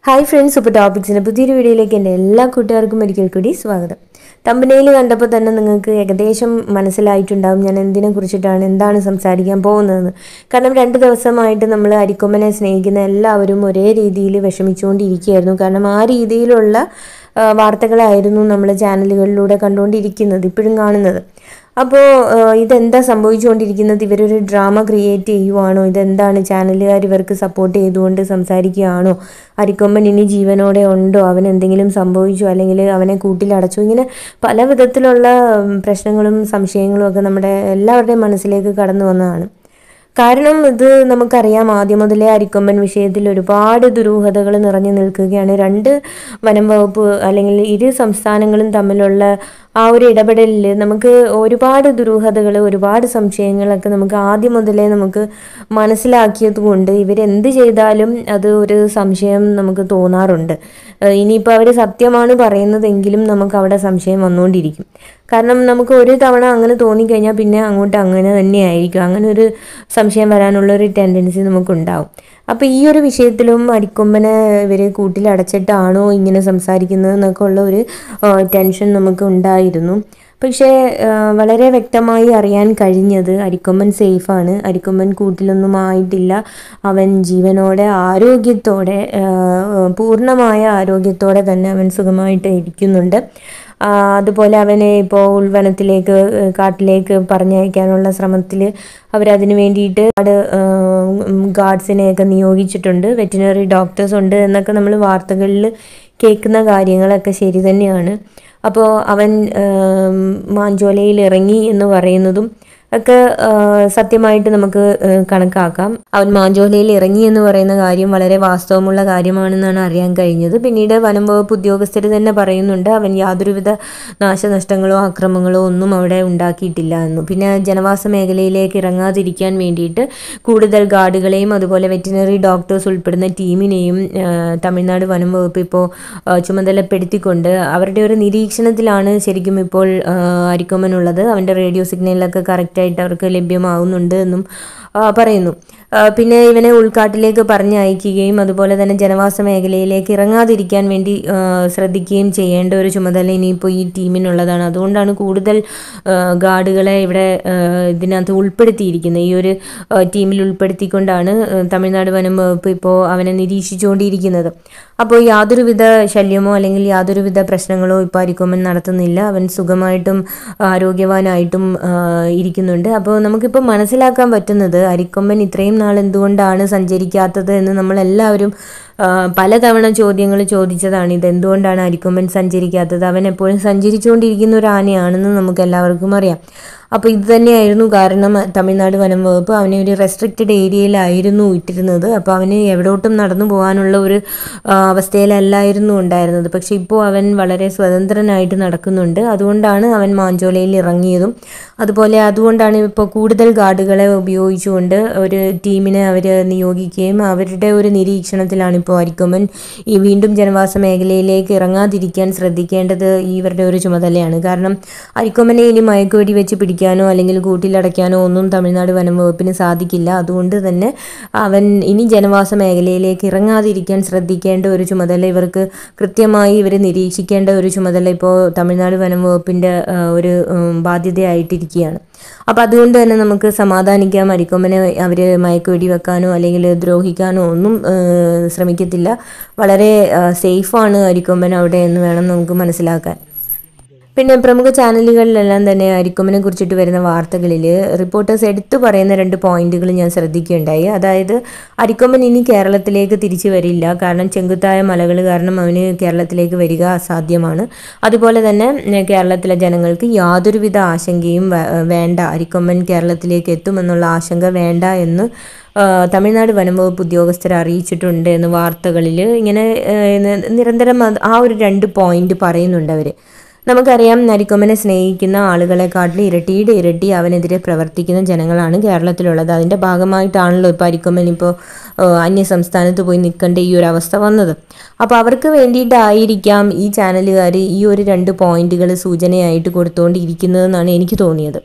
hi friends super ടോപ്പിക്സിൻ്റെ പുതിയൊരു വീഡിയോയിലേക്ക് എൻ്റെ എല്ലാ കൂട്ടുകാർക്കും ഒരിക്കൽ കൂടി സ്വാഗതം തമ്പനയിൽ കണ്ടപ്പോൾ തന്നെ നിങ്ങൾക്ക് ഏകദേശം മനസ്സിലായിട്ടുണ്ടാവും ഞാൻ എന്തിനെ കുറിച്ചിട്ടാണ് എന്താണ് സംസാരിക്കാൻ പോകുന്നതെന്ന് കാരണം രണ്ട് ദിവസമായിട്ട് നമ്മൾ അരിക്കൊമ്പനെ സ്നേഹിക്കുന്ന എല്ലാവരും ഒരേ രീതിയിൽ വിഷമിച്ചുകൊണ്ടിരിക്കുകയായിരുന്നു കാരണം ആ രീതിയിലുള്ള ആ, വാർത്തകളായിരുന്നു നമ്മൾ ചാനലുകളിലൂടെ കണ്ടുകൊണ്ടിരിക്കുന്നത് ഇപ്പോഴും കാണുന്നത് അപ്പോൾ ഇതെന്താ സംഭവിച്ചുകൊണ്ടിരിക്കുന്നത് ഇവരൊരു ഡ്രാമ ക്രിയേറ്റ് ചെയ്യുവാണോ ഇതെന്താണ് ചാനലുകാർ ഇവർക്ക് സപ്പോർട്ട് ചെയ്തുകൊണ്ട് സംസാരിക്കുകയാണോ അരിക്കൊമ്പൻ ഇനി ജീവനോടെ ഉണ്ടോ അവൻ എന്തെങ്കിലും സംഭവിച്ചോ അല്ലെങ്കിൽ അവനെ കൂട്ടിലടച്ചോ ഇങ്ങനെ പല വിധത്തിലുള്ള ഉം, പ്രശ്നങ്ങളും സംശയങ്ങളും ഒക്കെ നമ്മുടെ എല്ലാവരുടെയും മനസ്സിലേക്ക് കടന്നു വന്നതാണ് കാരണം ഇത് നമുക്കറിയാം ആദ്യം മുതലേ അരിക്കൊമ്പൻ വിഷയത്തിൽ ഒരുപാട് ദുരൂഹതകൾ നിറഞ്ഞു നിൽക്കുകയാണ് രണ്ട് വനം വകുപ്പ് അല്ലെങ്കിൽ ഇരു സംസ്ഥാനങ്ങളും തമ്മിലുള്ള ആ ഒരു ഇടപെടലിൽ നമുക്ക് ഒരുപാട് ദുരൂഹതകൾ ഒരുപാട് സംശയങ്ങളൊക്കെ നമുക്ക് ആദ്യം മുതലേ നമുക്ക് മനസ്സിലാക്കിയത് കൊണ്ട് ഇവരെന്ത് ചെയ്താലും അത് ഒരു സംശയം നമുക്ക് തോന്നാറുണ്ട് ഏഹ് ഇനിയിപ്പോൾ അവർ സത്യമാണ് പറയുന്നതെങ്കിലും നമുക്ക് അവിടെ സംശയം വന്നുകൊണ്ടിരിക്കും കാരണം നമുക്ക് ഒരു തവണ അങ്ങനെ തോന്നിക്കഴിഞ്ഞാൽ പിന്നെ അങ്ങോട്ട് അങ്ങനെ തന്നെയായിരിക്കും അങ്ങനെ ഒരു സംശയം വരാനുള്ള ഒരു ടെൻഡൻസി നമുക്കുണ്ടാവും അപ്പോൾ ഈ ഒരു വിഷയത്തിലും അരിക്കൊമ്പനെ ഇവർ കൂട്ടിലടച്ചിട്ടാണോ ഇങ്ങനെ സംസാരിക്കുന്നത് എന്നൊക്കെ ഉള്ള ഒരു ടെൻഷൻ നമുക്ക് ഉണ്ടായിരുന്നു പക്ഷേ ആ, വളരെ വ്യക്തമായി അറിയാൻ കഴിഞ്ഞത് അരിക്കൊമ്പൻ സേഫാണ് അരിക്കൊമ്പൻ കൂട്ടിലൊന്നും ആയിട്ടില്ല അവൻ ജീവനോടെ ആരോഗ്യത്തോടെ ആ, പൂർണ്ണമായ ആരോഗ്യത്തോടെ തന്നെ അവൻ സുഖമായിട്ട് ഇരിക്കുന്നുണ്ട് ആ, അതുപോലെ അവനെ ഇപ്പോൾ ഉൾവനത്തിലേക്ക് ഏഹ്, കാട്ടിലേക്ക് പറഞ്ഞയക്കാനുള്ള ശ്രമത്തിൽ അവരതിന് വേണ്ടിയിട്ട് ഒരുപാട് ഗാർഡ്സിനെയൊക്കെ നിയോഗിച്ചിട്ടുണ്ട് വെറ്റിനറി ഡോക്ടേഴ്സ് ഉണ്ട് എന്നൊക്കെ നമ്മൾ വാർത്തകളിൽ കേൾക്കുന്ന കാര്യങ്ങളൊക്കെ ശരി തന്നെയാണ് അപ്പോൾ അവൻ ഏം, മാഞ്ചോലയിൽ ഇറങ്ങി എന്ന് പറയുന്നതും ഒക്കെ ആ, സത്യമായിട്ട് നമുക്ക് ആ, കണക്കാക്കാം അവൻ മാഞ്ചോലയിൽ ഇറങ്ങി എന്ന് പറയുന്ന കാര്യം വളരെ വാസ്തവമുള്ള കാര്യമാണെന്നാണ് അറിയാൻ കഴിഞ്ഞത് പിന്നീട് വനം വകുപ്പ് ഉദ്യോഗസ്ഥർ തന്നെ പറയുന്നുണ്ട് അവൻ യാതൊരുവിധ നാശനഷ്ടങ്ങളോ അക്രമങ്ങളോ ഒന്നും അവിടെ ഉണ്ടാക്കിയിട്ടില്ല എന്നു പിന്നെ ജനവാസ മേഖലയിലേക്ക് ഇറങ്ങാതിരിക്കാൻ വേണ്ടിയിട്ട് കൂടുതൽ ഗാർഡുകളെയും അതുപോലെ വെറ്റിനറി ഡോക്ടേഴ്സ് ഉൾപ്പെടുന്ന ടീമിനെയും ആ, തമിഴ്നാട് വനം വകുപ്പ് ഇപ്പോൾ ആ, ചുമതലപ്പെടുത്തിക്കൊണ്ട് അവരുടെ ഒരു നിരീക്ഷണത്തിലാണ് ശരിക്കും ഇപ്പോൾ ആ, അരിക്കൊമ്പനുള്ളത് അവൻ്റെ റേഡിയോ സിഗ്നലൊക്കെ കറക്റ്റായിട്ട് അവർക്ക് ലഭ്യമാവുന്നുണ്ട് എന്നും ആ, പറയുന്നു ആ, പിന്നെ ഇവനെ ഉൾക്കാട്ടിലേക്ക് പറഞ്ഞയക്കുകയും അതുപോലെ തന്നെ ജനവാസ മേഖലയിലേക്ക് ഇറങ്ങാതിരിക്കാൻ വേണ്ടി ആ, ശ്രദ്ധിക്കുകയും ചെയ്യേണ്ട ഒരു ചുമതല ഇനിയിപ്പോൾ ഈ ടീമിനുള്ളതാണ് അതുകൊണ്ടാണ് കൂടുതൽ ആ, ഗാർഡുകളെ ഇവിടെ ആ, ഇതിനകത്ത് ഉൾപ്പെടുത്തിയിരിക്കുന്നത് ഈ ഒരു ആ, ടീമിൽ ഉൾപ്പെടുത്തിക്കൊണ്ടാണ് ആ, തമിഴ്നാട് വനം വകുപ്പ് ഇപ്പോൾ അവനെ നിരീക്ഷിച്ചുകൊണ്ടിരിക്കുന്നത് അപ്പോൾ യാതൊരുവിധ ശല്യമോ അല്ലെങ്കിൽ യാതൊരുവിധ പ്രശ്നങ്ങളോ ഇപ്പോൾ അരിക്കൊമ്പൻ നടത്തുന്നില്ല അവൻ സുഖമായിട്ടും ആരോഗ്യവാനായിട്ടും ആ, ഇരിക്കുന്നുണ്ട് അപ്പോൾ നമുക്കിപ്പോൾ മനസ്സിലാക്കാൻ പറ്റുന്നത് അരിക്കൊമ്പൻ ഇത്രയും നാൾ എന്തുകൊണ്ടാണ് സഞ്ചരിക്കാത്തത് എന്ന് നമ്മളെല്ലാവരും ആ, പലതവണ ചോദ്യങ്ങൾ ചോദിച്ചതാണ് ഇത് എന്തുകൊണ്ടാണ് അരിക്കൊമ്പൻ സഞ്ചരിക്കാത്തത് അവൻ എപ്പോഴും സഞ്ചരിച്ചുകൊണ്ടിരിക്കുന്ന ഒരു ആനയാണെന്ന് നമുക്ക് എല്ലാവർക്കും അറിയാം അപ്പോൾ ഇത് തന്നെയായിരുന്നു കാരണം തമിഴ്നാട് വനം വകുപ്പ് അവനെ ഒരു റെസ്ട്രിക്റ്റഡ് ഏരിയയിലായിരുന്നു ഇട്ടിരുന്നത് അപ്പോൾ അവന് എവിടോട്ടും നടന്നു പോകാനുള്ള ഒരു ആ, അവസ്ഥയിലല്ലായിരുന്നു ഉണ്ടായിരുന്നത് പക്ഷെ ഇപ്പോൾ അവൻ വളരെ സ്വതന്ത്രനായിട്ട് നടക്കുന്നുണ്ട് അതുകൊണ്ടാണ് അവൻ മാഞ്ചോലയിൽ ഇറങ്ങിയതും അതുപോലെ അതുകൊണ്ടാണ് ഇപ്പോൾ കൂടുതൽ ഗാർഡുകളെ ഉപയോഗിച്ചുകൊണ്ട് ഒരു ടീമിനെ അവർ നിയോഗിക്കുകയും അവരുടെ ഒരു നിരീക്ഷണത്തിലാണ് ഇപ്പോൾ അരിക്കൊമ്പൻ ഈ വീണ്ടും ജനവാസ മേഖലയിലേക്ക് ഇറങ്ങാതിരിക്കാൻ ശ്രദ്ധിക്കേണ്ടത് ഇവരുടെ ഒരു ചുമതലയാണ് കാരണം അരിക്കൊമ്പനെ ഇനി മയക്കുവെടി വെച്ച് പിടിക്കാനോ അല്ലെങ്കിൽ കൂട്ടിലടയ്ക്കാനോ ഒന്നും തമിഴ്നാട് വനം വകുപ്പിന് സാധിക്കില്ല അതുകൊണ്ട് തന്നെ അവൻ ഇനി ജനവാസ മേഖലയിലേക്ക് ഇറങ്ങാതിരിക്കാൻ ശ്രദ്ധിക്കേണ്ട ഒരു ചുമതല ഇവർക്ക് കൃത്യമായി ഇവർ നിരീക്ഷിക്കേണ്ട ഒരു ചുമതല ഇപ്പോൾ തമിഴ്നാട് വനം വകുപ്പിൻ്റെ ആ, ഒരു ഉം, ബാധ്യതയായിട്ടിരിക്കുകയാണ് അപ്പം അതുകൊണ്ട് തന്നെ നമുക്ക് സമാധാനിക്കാം അരിക്കൊമ്പനെ അവർ മയക്കുവെടി വെക്കാനോ അല്ലെങ്കിൽ ദ്രോഹിക്കാനോ ഒന്നും ആ, ശ്രമിക്കത്തില്ല വളരെ സേഫാണ് അരിക്കൊമ്പൻ അവിടെ എന്ന് വേണം നമുക്ക് മനസ്സിലാക്കാൻ പിന്നെ പ്രമുഖ ചാനലുകളിലെല്ലാം തന്നെ അരിക്കൊമ്പനെ കുറിച്ചിട്ട് വരുന്ന വാർത്തകളിൽ റിപ്പോർട്ടേഴ്സ് എടുത്തു പറയുന്ന രണ്ട് പോയിന്റുകൾ ഞാൻ ശ്രദ്ധിക്കുകയുണ്ടായി അതായത് അരിക്കൊമ്പൻ ഇനി കേരളത്തിലേക്ക് തിരിച്ചു വരില്ല കാരണം ചെങ്കുത്തായ മലകൾ കാരണം അവന് കേരളത്തിലേക്ക് വരിക അസാധ്യമാണ് അതുപോലെ തന്നെ ഉം, കേരളത്തിലെ ജനങ്ങൾക്ക് യാതൊരുവിധ ആശങ്കയും വേ- വേണ്ട അരിക്കൊമ്പൻ കേരളത്തിലേക്ക് എത്തുമെന്നുള്ള ആശങ്ക വേണ്ട എന്ന് ആ, തമിഴ്നാട് വനം വകുപ്പ് ഉദ്യോഗസ്ഥർ അറിയിച്ചിട്ടുണ്ട് എന്ന് വാർത്തകളിൽ ഇങ്ങനെ ആ, നി- നിരന്തരം അത് ആ ഒരു രണ്ട് പോയിന്റ് പറയുന്നുണ്ട് അവർ നമുക്കറിയാം നരിക്കൊമ്പനെ സ്നേഹിക്കുന്ന ആളുകളെക്കാട്ടിലും ഇരട്ടിയുടെ ഇരട്ടി അവനെതിരെ പ്രവർത്തിക്കുന്ന ജനങ്ങളാണ് കേരളത്തിലുള്ളത് അതിൻ്റെ ഭാഗമായിട്ടാണല്ലോ ഇപ്പോൾ അരിക്കൊമ്പൻ ഇപ്പോൾ അന്യ സംസ്ഥാനത്ത് പോയി നിൽക്കേണ്ട ഈ ഒരു അവസ്ഥ വന്നത് അപ്പോൾ അവർക്ക് വേണ്ടിയിട്ടായിരിക്കാം ഈ ചാനലുകാർ ഈ ഒരു രണ്ട് പോയിന്റുകൾ സൂചനയായിട്ട് കൊടുത്തുകൊണ്ടിരിക്കുന്നതെന്നാണ് എനിക്ക് തോന്നിയത്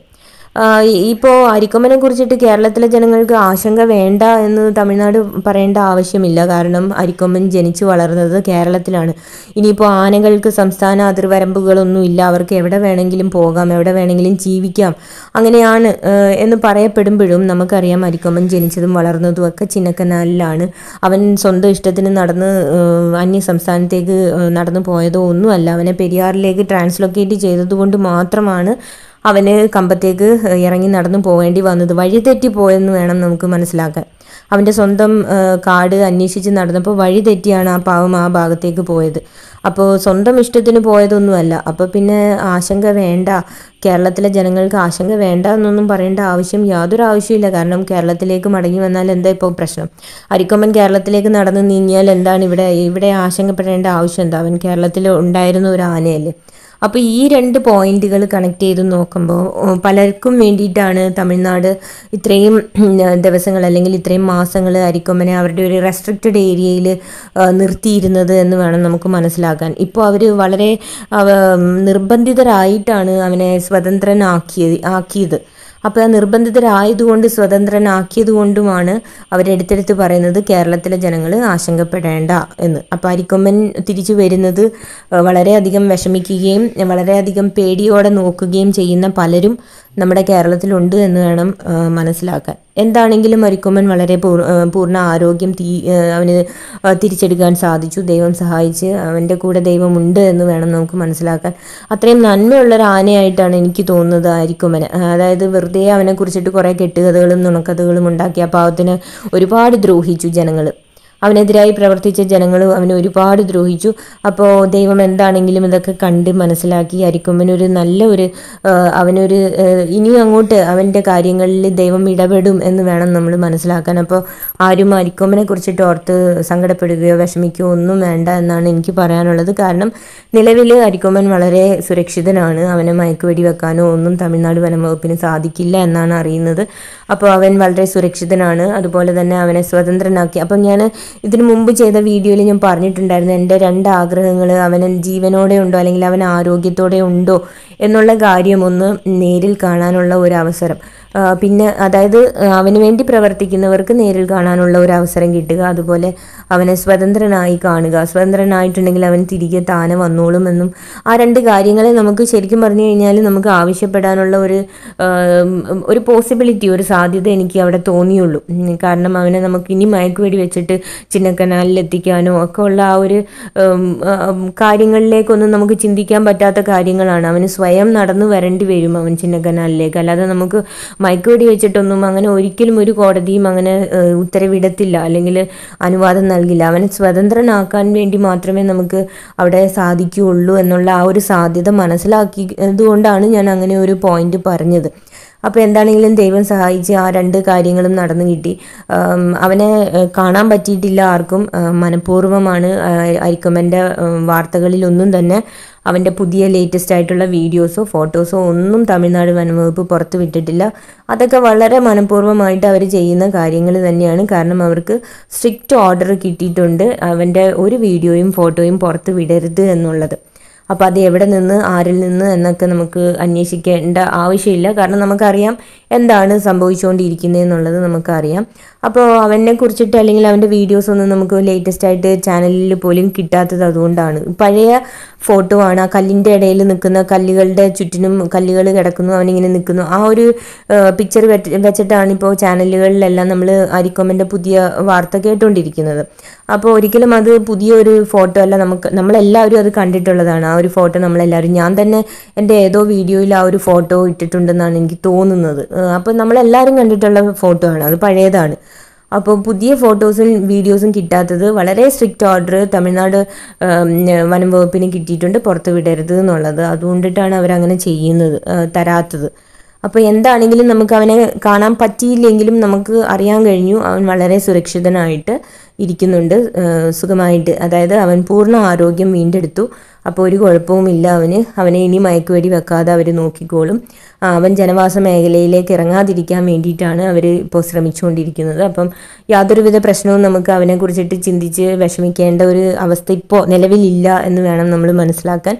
ഇപ്പോൾ അരിക്കൊമ്പനെ കുറിച്ചിട്ട് കേരളത്തിലെ ജനങ്ങൾക്ക് ആശങ്ക വേണ്ട എന്ന് തമിഴ്നാട് പറയേണ്ട ആവശ്യമില്ല കാരണം അരിക്കൊമ്പൻ ജനിച്ചു വളർന്നത് കേരളത്തിലാണ് ഇനിയിപ്പോൾ ആനകൾക്ക് സംസ്ഥാന അതിർവരമ്പുകളൊന്നും ഇല്ല അവർക്ക് എവിടെ വേണമെങ്കിലും പോകാം എവിടെ വേണമെങ്കിലും ജീവിക്കാം അങ്ങനെയാണ് ഏഹ്, എന്ന് പറയപ്പെടുമ്പോഴും നമുക്കറിയാം അരിക്കൊമ്പൻ ജനിച്ചതും വളർന്നതും ഒക്കെ ചിന്നക്കനാലിലാണ് അവൻ സ്വന്തം ഇഷ്ടത്തിന് നടന്ന് ഏഹ്, അന്യ സംസ്ഥാനത്തേക്ക് ഏഹ്, നടന്നു പോയതോ ഒന്നുമല്ല അവനെ പെരിയാറിലേക്ക് ട്രാൻസ്ലൊക്കേറ്റ് ചെയ്തതുകൊണ്ട് മാത്രമാണ് അവന് കമ്പത്തേക്ക് ഇറങ്ങി നടന്നു പോകേണ്ടി വന്നത് വഴി തെറ്റി പോയെന്ന് വേണം നമുക്ക് മനസ്സിലാക്കാൻ അവൻ്റെ സ്വന്തം ആ, കാട് അന്വേഷിച്ച് നടന്നപ്പോൾ വഴി തെറ്റിയാണ് ആ പാവം ആ ഭാഗത്തേക്ക് പോയത് അപ്പോൾ സ്വന്തം ഇഷ്ടത്തിന് പോയതൊന്നുമല്ല അപ്പോൾ പിന്നെ ആശങ്ക വേണ്ട കേരളത്തിലെ ജനങ്ങൾക്ക് ആശങ്ക വേണ്ട എന്നൊന്നും പറയേണ്ട ആവശ്യം യാതൊരു ആവശ്യമില്ല കാരണം കേരളത്തിലേക്ക് മടങ്ങി വന്നാൽ എന്താ ഇപ്പോൾ പ്രശ്നം അരിക്കൊമ്പൻ കേരളത്തിലേക്ക് നടന്നു നീങ്ങിയാൽ എന്താണ് ഇവിടെ ഇവിടെ ആശങ്കപ്പെടേണ്ട ആവശ്യം എന്താ അവൻ കേരളത്തിൽ ഉണ്ടായിരുന്ന ഒരു ആനയല്ലേ അപ്പോൾ ഈ രണ്ട് പോയിന്റുകൾ കണക്ട് ചെയ്ത് നോക്കുമ്പോൾ ഉം, പലർക്കും വേണ്ടിയിട്ടാണ് തമിഴ്നാട് ഇത്രയും ഉം, ദിവസങ്ങൾ അല്ലെങ്കിൽ ഇത്രയും മാസങ്ങൾ അരിക്കൊമ്പനെ അവരുടെ ഒരു റെസ്ട്രിക്റ്റഡ് ഏരിയയിൽ നിർത്തിയിരുന്നത് എന്ന് വേണം നമുക്ക് മനസ്സിലാക്കാൻ ഇപ്പോൾ അവർ വളരെ അവ, ഉം, നിർബന്ധിതരായിട്ടാണ് അവനെ സ്വതന്ത്രനാക്കിയത് ആക്കിയത് അപ്പോൾ ആ നിർബന്ധിതരായതുകൊണ്ട് സ്വതന്ത്രനാക്കിയത് കൊണ്ടുമാണ് അവരെടുത്തെടുത്ത് പറയുന്നത് കേരളത്തിലെ ജനങ്ങൾ ആശങ്കപ്പെടേണ്ട എന്ന് അപ്പോൾ അരിക്കൊമ്പൻ തിരിച്ചു വരുന്നത് ഏഹ്, വളരെയധികം വിഷമിക്കുകയും വളരെയധികം പേടിയോടെ നോക്കുകയും ചെയ്യുന്ന പലരും നമ്മുടെ കേരളത്തിലുണ്ട് എന്ന് വേണം ഏഹ്, മനസ്സിലാക്കാൻ എന്താണെങ്കിലും അരിക്കൊമ്പൻ വളരെ പൂർ ഏഹ്, പൂർണ്ണ ആരോഗ്യം തീ ഏഹ്, അവന് ഏഹ്, തിരിച്ചെടുക്കാൻ സാധിച്ചു ദൈവം സഹായിച്ച് അവൻ്റെ കൂടെ ദൈവമുണ്ട് എന്ന് വേണം നമുക്ക് മനസ്സിലാക്കാൻ അത്രയും നന്മയുള്ള ഒരു ആനയായിട്ടാണ് എനിക്ക് തോന്നുന്നത് അരിക്കൊമ്പന് അതായത് വെറുതെ അവനെ കുറിച്ചിട്ട് കുറേ കെട്ടുകഥകളും നുണക്കഥകളും ഉണ്ടാക്കി ആ പാവത്തിന് ഒരുപാട് ദ്രോഹിച്ചു ജനങ്ങൾ അവനെതിരായി പ്രവർത്തിച്ച ജനങ്ങൾ അവനെ ഒരുപാട് ദ്രോഹിച്ചു അപ്പോൾ ദൈവം എന്താണെങ്കിലും ഇതൊക്കെ കണ്ട് മനസ്സിലാക്കി അരിക്കൊമ്പനൊരു നല്ല ഒരു ആ, അവനൊരു ആ, ഇനിയും അങ്ങോട്ട് അവൻ്റെ കാര്യങ്ങളിൽ ദൈവം ഇടപെടും എന്ന് വേണം നമ്മൾ മനസ്സിലാക്കാൻ അപ്പോൾ ആരും അരിക്കൊമ്പനെ കുറിച്ചിട്ട് ഓർത്ത് സങ്കടപ്പെടുകയോ വിഷമിക്കുകയോ ഒന്നും വേണ്ട എന്നാണ് എനിക്ക് പറയാനുള്ളത് കാരണം നിലവിൽ അരിക്കൊമ്പൻ വളരെ സുരക്ഷിതനാണ് അവനെ മയക്കുവെടി വെക്കാനോ ഒന്നും തമിഴ്നാട് വനംവകുപ്പിന് സാധിക്കില്ല എന്നാണ് അറിയുന്നത് അപ്പോൾ അവൻ വളരെ സുരക്ഷിതനാണ് അതുപോലെ തന്നെ അവനെ സ്വതന്ത്രനാക്കി അപ്പം ഞാൻ ഇതിനു മുമ്പ് ചെയ്ത വീഡിയോയിൽ ഞാൻ പറഞ്ഞിട്ടുണ്ടായിരുന്നു എൻ്റെ രണ്ട് ആഗ്രഹങ്ങൾ അവൻ ജീവനോടെ ഉണ്ടോ അല്ലെങ്കിൽ അവൻ ആരോഗ്യത്തോടെ ഉണ്ടോ എന്നുള്ള കാര്യം ഒന്ന് നേരിൽ കാണാനുള്ള ഒരു അവസരം ആ, പിന്നെ അതായത് ആ, അവന് വേണ്ടി പ്രവർത്തിക്കുന്നവർക്ക് നേരിൽ കാണാനുള്ള ഒരു അവസരം കിട്ടുക അതുപോലെ അവനെ സ്വതന്ത്രനായി കാണുക സ്വതന്ത്രനായിട്ടുണ്ടെങ്കിൽ അവൻ തിരികെ താനെ വന്നോളും എന്നും ആ രണ്ട് കാര്യങ്ങളെ നമുക്ക് ശരിക്കും പറഞ്ഞു കഴിഞ്ഞാൽ നമുക്ക് ആവശ്യപ്പെടാനുള്ള ഒരു ആ, ഉം, ഒരു പോസിബിലിറ്റി ഒരു സാധ്യത എനിക്ക് അവിടെ തോന്നിയുള്ളൂ ഉം, കാരണം അവനെ നമുക്ക് ഇനി മയക്കുവെടി വെച്ചിട്ട് ചിന്നക്കനാലിൽ എത്തിക്കാനോ ഒക്കെ ഉള്ള ആ ഒരു ഉം, ആ, ഉം, കാര്യങ്ങളിലേക്കൊന്നും നമുക്ക് ചിന്തിക്കാൻ പറ്റാത്ത കാര്യങ്ങളാണ് അവന് സ്വയം നടന്നു വരേണ്ടി വരും അവൻ ചിന്നക്കനാലിലേക്ക് അല്ലാതെ നമുക്ക് മയക്കുവെടി വെച്ചിട്ടൊന്നും അങ്ങനെ ഒരിക്കലും ഒരു കോടതിയും അങ്ങനെ ഏഹ്, ഉത്തരവിടത്തില്ല അല്ലെങ്കിൽ അനുവാദം നൽകില്ല അവനെ സ്വതന്ത്രനാക്കാൻ വേണ്ടി മാത്രമേ നമുക്ക് അവിടെ സാധിക്കുകയുള്ളൂ എന്നുള്ള ആ ഒരു സാധ്യത മനസ്സിലാക്കിയതുകൊണ്ടാണ് ഞാൻ അങ്ങനെ ഒരു പോയിന്റ് പറഞ്ഞത് അപ്പോൾ എന്താണെങ്കിലും ദൈവം സഹായിച്ച് ആ രണ്ട് കാര്യങ്ങളും നടന്നു കിട്ടി ആം, അവനെ ഏഹ്, കാണാൻ പറ്റിയിട്ടില്ല ആർക്കും ആഹ്, മനഃപൂർവ്വമാണ് ആഹ്, അരിക്കൊമ്പൻ്റെ ഉം, വാർത്തകളിലൊന്നും തന്നെ അവൻ്റെ പുതിയ ലേറ്റസ്റ്റ് ആയിട്ടുള്ള വീഡിയോസോ ഫോട്ടോസോ ഒന്നും തമിഴ്നാട് വനംവകുപ്പ് പുറത്തു വിട്ടിട്ടില്ല അതൊക്കെ വളരെ മനഃപൂർവ്വമായിട്ട് അവർ ചെയ്യുന്ന കാര്യങ്ങൾ തന്നെയാണ് കാരണം അവർക്ക് സ്ട്രിക്റ്റ് ഓർഡർ കിട്ടിയിട്ടുണ്ട് അവൻ്റെ ഒരു വീഡിയോയും ഫോട്ടോയും പുറത്ത് വിടരുത് എന്നുള്ളത് അപ്പോൾ അത് എവിടെ നിന്ന് ആരിൽ നിന്ന് എന്നൊക്കെ നമുക്ക് അന്വേഷിക്കേണ്ട ആവശ്യമില്ല കാരണം നമുക്കറിയാം എന്താണ് സംഭവിച്ചുകൊണ്ടിരിക്കുന്നത് എന്നുള്ളത് നമുക്കറിയാം അപ്പോൾ അവനെ കുറിച്ചിട്ട് അല്ലെങ്കിൽ അവൻ്റെ വീഡിയോസ് ഒന്നും നമുക്ക് ലേറ്റസ്റ്റ് ആയിട്ട് ചാനലിൽ പോലും കിട്ടാത്തത് അതുകൊണ്ടാണ് പഴയ ഫോട്ടോ ആണ് ആ കല്ലിൻ്റെ ഇടയിൽ നിൽക്കുന്ന കല്ലുകളുടെ ചുറ്റിനും കല്ലുകൾ കിടക്കുന്നു അവനിങ്ങനെ നിൽക്കുന്നു ആ ഒരു പിക്ചർ വെച്ചിട്ടാണ് ഇപ്പോൾ ചാനലുകളിലെല്ലാം നമ്മൾ അരിക്കൊമ്പൻ്റെ പുതിയ വാർത്ത കേട്ടുകൊണ്ടിരിക്കുന്നത് അപ്പോൾ ഒരിക്കലും അത് പുതിയൊരു ഫോട്ടോ അല്ല നമുക്ക് നമ്മളെല്ലാവരും അത് കണ്ടിട്ടുള്ളതാണ് ആ ഒരു ഫോട്ടോ നമ്മളെല്ലാവരും ഞാൻ തന്നെ എൻ്റെ ഏതോ വീഡിയോയിൽ ആ ഒരു ഫോട്ടോ ഇട്ടിട്ടുണ്ടെന്നാണ് എനിക്ക് തോന്നുന്നത് അപ്പോൾ നമ്മളെല്ലാവരും കണ്ടിട്ടുള്ള ഫോട്ടോ ആണ് അത് പഴയതാണ് അപ്പോൾ പുതിയ ഫോട്ടോസും വീഡിയോസും കിട്ടാത്തത് വളരെ സ്ട്രിക്റ്റ് ഓർഡർ തമിഴ്നാട് ഉം, വനം വകുപ്പിന് കിട്ടിയിട്ടുണ്ട് പുറത്ത് വിടരുത് എന്നുള്ളത് അതുകൊണ്ടിട്ടാണ് അവരങ്ങനെ ചെയ്യുന്നത് ആ, തരാത്തത് അപ്പോൾ എന്താണെങ്കിലും നമുക്ക് അവനെ കാണാൻ പറ്റിയില്ലെങ്കിലും നമുക്ക് അറിയാൻ കഴിഞ്ഞു അവൻ വളരെ സുരക്ഷിതനായിട്ട് ഇരിക്കുന്നുണ്ട് ആ, സുഖമായിട്ട് അതായത് അവൻ പൂർണ്ണ ആരോഗ്യം വീണ്ടെടുത്തു അപ്പോൾ ഒരു കുഴപ്പവുമില്ല അവന് അവനെ ഇനി മയക്കുവെടി വെക്കാതെ അവർ നോക്കിക്കോളും ആ, അവൻ ജനവാസ മേഖലയിലേക്ക് ഇറങ്ങാതിരിക്കാൻ വേണ്ടിയിട്ടാണ് അവർ ഇപ്പോൾ ശ്രമിച്ചുകൊണ്ടിരിക്കുന്നത് അപ്പം യാതൊരുവിധ പ്രശ്നവും നമുക്ക് അവനെ കുറിച്ചിട്ട് ചിന്തിച്ച് വിഷമിക്കേണ്ട ഒരു അവസ്ഥ ഇപ്പോൾ നിലവിലില്ല എന്ന് വേണം നമ്മൾ മനസ്സിലാക്കാൻ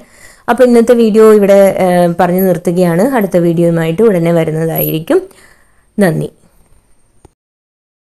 അപ്പോൾ ഇന്നത്തെ വീഡിയോ ഇവിടെ ഏഹ്, പറഞ്ഞു നിർത്തുകയാണ് അടുത്ത വീഡിയോയുമായിട്ട് ഉടനെ വരുന്നതായിരിക്കും നന്ദി